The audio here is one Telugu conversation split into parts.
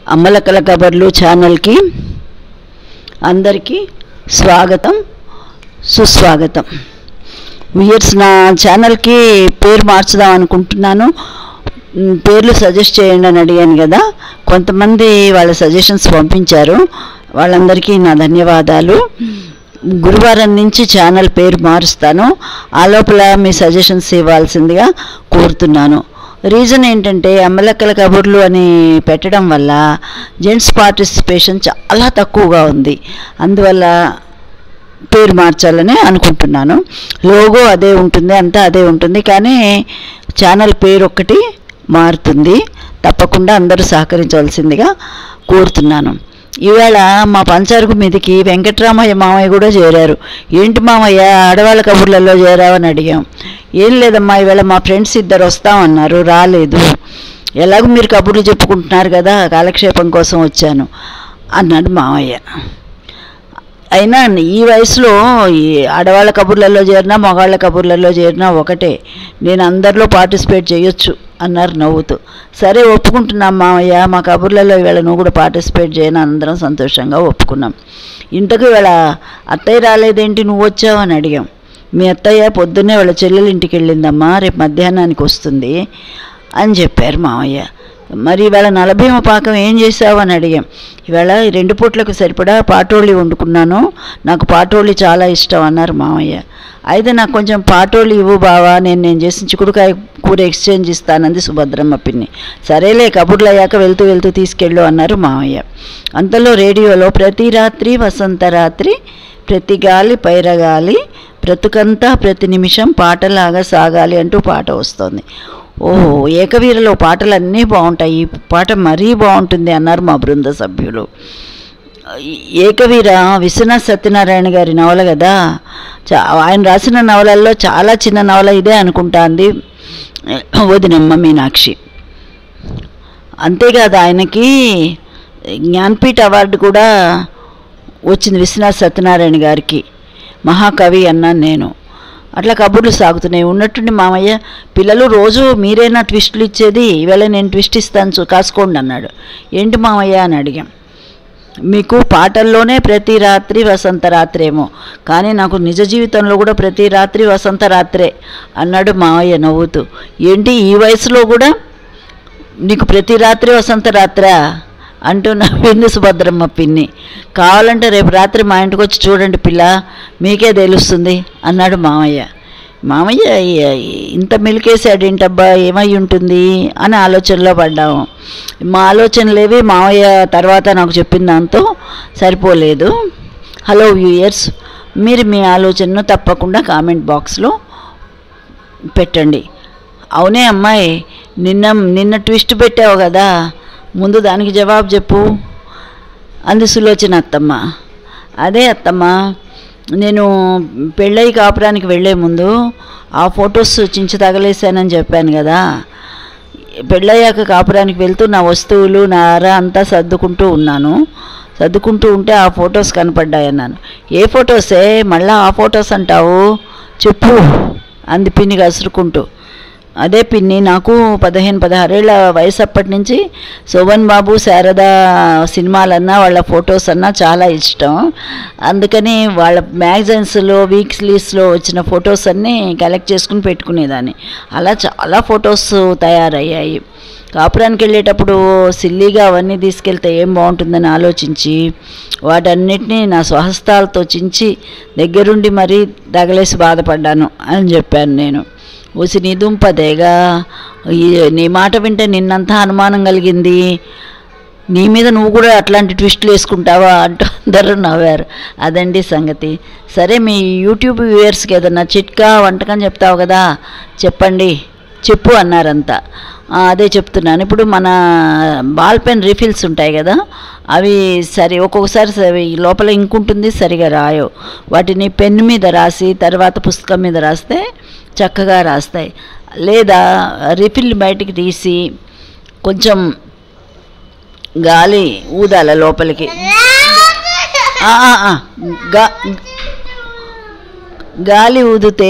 అమ్మలకల కబర్లు ఛానల్కి అందరికీ స్వాగతం సుస్వాగతం వ్యూయర్స్ నా ఛానల్కి పేరు మార్చుదాం అనుకుంటున్నాను మ్, పేర్లు సజెస్ట్ చేయండి అని అడిగాను కదా కొంతమంది వాళ్ళ సజెషన్స్ పంపించారు వాళ్ళందరికీ నా ధన్యవాదాలు గురువారం నుంచి ఛానల్ పేరు మారుస్తాను ఆ లోపల మీ సజెషన్స్ ఇవ్వాల్సిందిగా కోరుతున్నాను రీజన్ ఏంటంటే అమ్మలక్కల కబుర్లు అని పెట్టడం వల్ల జెంట్స్ పార్టిసిపేషన్ చాలా తక్కువగా ఉంది అందువల్ల పేరు మార్చాలని అనుకుంటున్నాను లోగో అదే ఉంటుంది అంతా అదే ఉంటుంది కానీ ఛానల్ పేరు ఒక్కటి మారుతుంది తప్పకుండా అందరూ సహకరించవలసిందిగా కోరుతున్నాను ఈవేళ మా పంచారుకు మీదకి వెంకట్రామయ్య మామయ్య కూడా చేరారు ఏంటి మామయ్య ఆడవాళ్ళ కబుర్లలో చేరావని అడిగాం ఏం లేదమ్మా ఈవేళ మా ఫ్రెండ్స్ ఇద్దరు వస్తామన్నారు రాలేదు ఎలాగో మీరు కబుర్లు చెప్పుకుంటున్నారు కదా కాలక్షేపం కోసం వచ్చాను అన్నాడు మామయ్య అయినా ఈ వయసులో ఈ ఆడవాళ్ళ కబుర్లలో చేరినా మగవాళ్ళ కబుర్లలో చేరినా ఒకటే నేను అందరిలో పార్టిసిపేట్ చేయొచ్చు అన్నారు నవ్వుతూ సరే ఒప్పుకుంటున్నాం మామయ్య మా కబుర్లలో ఇవాళ నువ్వు కూడా పార్టిసిపేట్ చేయను అందరం సంతోషంగా ఒప్పుకున్నాం ఇంతకు ఇవాళ అత్తయ్య రాలేదేంటి నువ్వు వచ్చావు అని అడిగాం మీ అత్తయ్య పొద్దున్నే వాళ్ళ చెల్లెల ఇంటికి వెళ్ళిందమ్మా రేపు మధ్యాహ్నానికి వస్తుంది అని చెప్పారు మామయ్య మరి ఇవాళ నలభీమ పాకం ఏం చేసావు అని అడిగాం ఇవాళ ఈ రెండు పూట్లకు సరిపడా పాటోళ్ళి వండుకున్నాను నాకు పాటోళ్ళి చాలా ఇష్టం అన్నారు మామయ్య అయితే నాకు కొంచెం పాటోళ్ళి ఇవ్వు బావా నేను నేను చేసిన చిక్కుడుకాయ కూర ఎక్స్చేంజ్ ఇస్తానంది సుభద్రమ్మ పిన్ని సరేలే కబుర్లు అయ్యాక వెళ్తూ వెళ్తూ తీసుకెళ్ళు అన్నారు మామయ్య అంతలో రేడియోలో ప్రతి రాత్రి వసంత రాత్రి ప్రతి గాలి పైరగాలి బ్రతుకంతా ప్రతి నిమిషం పాటలాగా సాగాలి అంటూ పాట వస్తోంది ఓహో ఏకవీరలో పాటలన్నీ బాగుంటాయి ఈ పాట మరీ బాగుంటుంది అన్నారు మా బృంద సభ్యులు ఈ ఏకవీర విశ్వనాథ్ సత్యనారాయణ గారి నవల కదా చా ఆయన రాసిన నవలల్లో చాలా చిన్న నవల ఇదే అనుకుంటాంది వదినమ్మ మీనాక్షి అంతేకాదు ఆయనకి జ్ఞాన్పీఠ అవార్డు కూడా వచ్చింది విశ్వనాథ్ సత్యనారాయణ గారికి మహాకవి అన్నాను నేను అట్లా కబుర్లు సాగుతున్నాయి ఉన్నట్టుండి మామయ్య పిల్లలు రోజు మీరేనా ట్విస్టులు ఇచ్చేది ఈవేళ నేను ట్విస్ట్ ఇస్తాను చూ- కాసుకోండి అన్నాడు ఏంటి మామయ్య అని అడిగాం మీకు పాటల్లోనే ప్రతి రాత్రి వసంత రాత్రేమో కానీ నాకు నిజ జీవితంలో కూడా ప్రతి రాత్రి వసంత రాత్రే అన్నాడు మావయ్య నవ్వుతూ ఏంటి ఈ వయసులో కూడా నీకు ప్రతి రాత్రి వసంత రాత్రా అంటూ నవ్వింది సుభద్రమ్మ పిన్ని కావాలంటే రేపు రాత్రి మా ఇంటికి వచ్చి చూడండి పిల్ల మీకే తెలుస్తుంది అన్నాడు మామయ్య మామయ్య ఈ- ఇంత మిలికేసాడు ఏంటబ్బా ఏమై ఉంటుంది అని ఆలోచనలో పడ్డాము మా ఆలోచనలేవి మామయ్య తర్వాత నాకు చెప్పిన దాంతో సరిపోలేదు హలో వ్యూయర్స్ మీరు మీ ఆలోచనను తప్పకుండా కామెంట్ బాక్స్లో పెట్టండి అవునే అమ్మాయి నిన్న నిన్న ట్విస్ట్ పెట్టావు కదా ముందు దానికి జవాబు చెప్పు అంది సులోచన అత్తమ్మ అదే అత్తమ్మ నేను పెళ్ళయి కాపురానికి వెళ్ళే ముందు ఆ ఫొటోస్ చించి తగలేశానని చెప్పాను కదా పెళ్ళయ్యాక కాపురానికి వెళ్తూ నా వస్తువులు నా అర అంతా సర్దుకుంటూ ఉన్నాను సర్దుకుంటూ ఉంటే ఆ ఫొటోస్ కనపడ్డాయి అన్నాను ఏ ఫొటోసే మళ్ళా ఆ ఫొటోస్ అంటావు చెప్పు అంది పిన్ని కసురుకుంటూ అదే పిన్ని నాకు పదిహేను పదహారేళ్ల వయసు అప్పటి నుంచి శోభన్ బాబు శారద సినిమాలన్నా వాళ్ళ ఫొటోస్ అన్నా చాలా ఇష్టం అందుకని వాళ్ళ మ్యాగజైన్స్లో వీక్లీస్లో వచ్చిన ఫొటోస్ అన్నీ కలెక్ట్ చేసుకుని పెట్టుకునేదాన్ని అలా చాలా ఫొటోస్ తయారయ్యాయి కాపురానికి వెళ్ళేటప్పుడు సిల్లీగా అవన్నీ తీసుకెళ్తే ఏం బాగుంటుందని ఆలోచించి వాటన్నిటినీ నా స్వహస్తాలతో చించి దగ్గరుండి మరీ తగలేసి బాధపడ్డాను అని చెప్పాను నేను ఊసి నీ దుంపదేగా ఈ నీ మాట వింటే నిన్నంతా అనుమానం కలిగింది నీ మీద నువ్వు కూడా అట్లాంటి ట్విస్టులు వేసుకుంటావా అంటూ అందరూ నవ్వారు అదండి సంగతి సరే మీ యూట్యూబ్ వ్యూయర్స్కి ఏదన్నా చిట్కా వంటకం చెప్తావు కదా చెప్పండి చెప్పు అన్నారంతా ఆ, అదే చెప్తున్నాను ఇప్పుడు మన బాల్ పెన్ రీఫిల్స్ ఉంటాయి కదా అవి సరి ఒక్కొక్కసారి సరి లోపల ఇంక్ ఉంటుంది సరిగా రాయవు వాటిని పెన్ మీద రాసి తర్వాత పుస్తకం మీద రాస్తే చక్కగా రాస్తాయి లేదా రిఫిల్ బయటికి తీసి కొంచెం గాలి ఊదాల లోపలికి ఆ, ఆ, ఆ, గా గాలి ఊదితే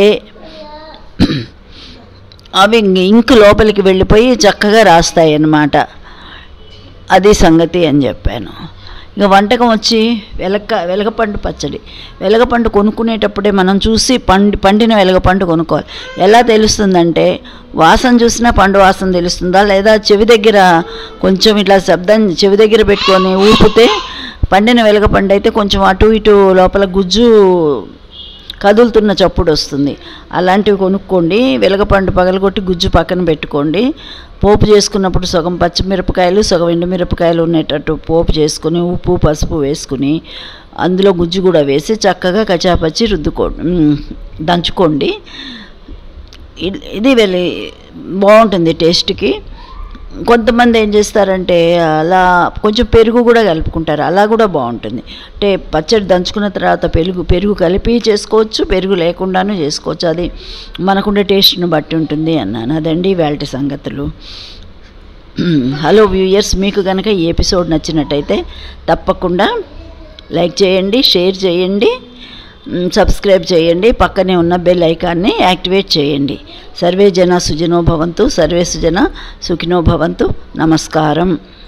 అవి ఇంక్ లోపలికి వెళ్ళిపోయి చక్కగా రాస్తాయి అన్నమాట అది సంగతి అని చెప్పాను ఇక వంటకం వచ్చి వెలక వెలగపండు పచ్చడి వెలగపండు కొనుక్కునేటప్పుడే మనం చూసి పండి పండిన వెలగపండు కొనుక్కోవాలి ఎలా తెలుస్తుందంటే వాసన చూసినా పండు వాసన తెలుస్తుందా లేదా చెవి దగ్గర కొంచెం ఇట్లా శబ్దం చెవి దగ్గర పెట్టుకొని ఊపితే పండిన వెలగపండు అయితే కొంచెం అటు ఇటు లోపల గుజ్జు కదులుతున్న చప్పుడు వస్తుంది అలాంటివి కొనుక్కోండి వెలగపండు పగలగొట్టి గుజ్జు పక్కన పెట్టుకోండి పోపు చేసుకున్నప్పుడు సగం పచ్చిమిరపకాయలు సగం ఎండుమిరపకాయలు ఉండేటట్టు పోపు చేసుకుని ఉప్పు పసుపు వేసుకుని అందులో గుజ్జు కూడా వేసి చక్కగా కచాపచ్చి రుద్దుకోండి మ్, దంచుకోండి ఇది- ఇది వెళ్ళి బాగుంటుంది టేస్ట్కి కొంతమంది ఏం చేస్తారంటే అలా కొంచెం పెరుగు కూడా కలుపుకుంటారు అలా కూడా బాగుంటుంది అంటే పచ్చడి దంచుకున్న తర్వాత పెరుగు పెరుగు కలిపి చేసుకోవచ్చు పెరుగు లేకుండాను చేసుకోవచ్చు అది మనకుండే టేస్ట్ని బట్టి ఉంటుంది అన్నాను అదండి ఇవాళ సంగతులు హలో వ్యూయర్స్ మీకు కనుక ఈ ఎపిసోడ్ నచ్చినట్టయితే తప్పకుండా లైక్ చేయండి షేర్ చేయండి మ్, సబ్స్క్రైబ్ చేయండి పక్కనే ఉన్న బెల్ ఐకాన్ని యాక్టివేట్ చేయండి సర్వే జన సుజనో భవంతు సర్వే సుజన సుఖినో భవంతు నమస్కారం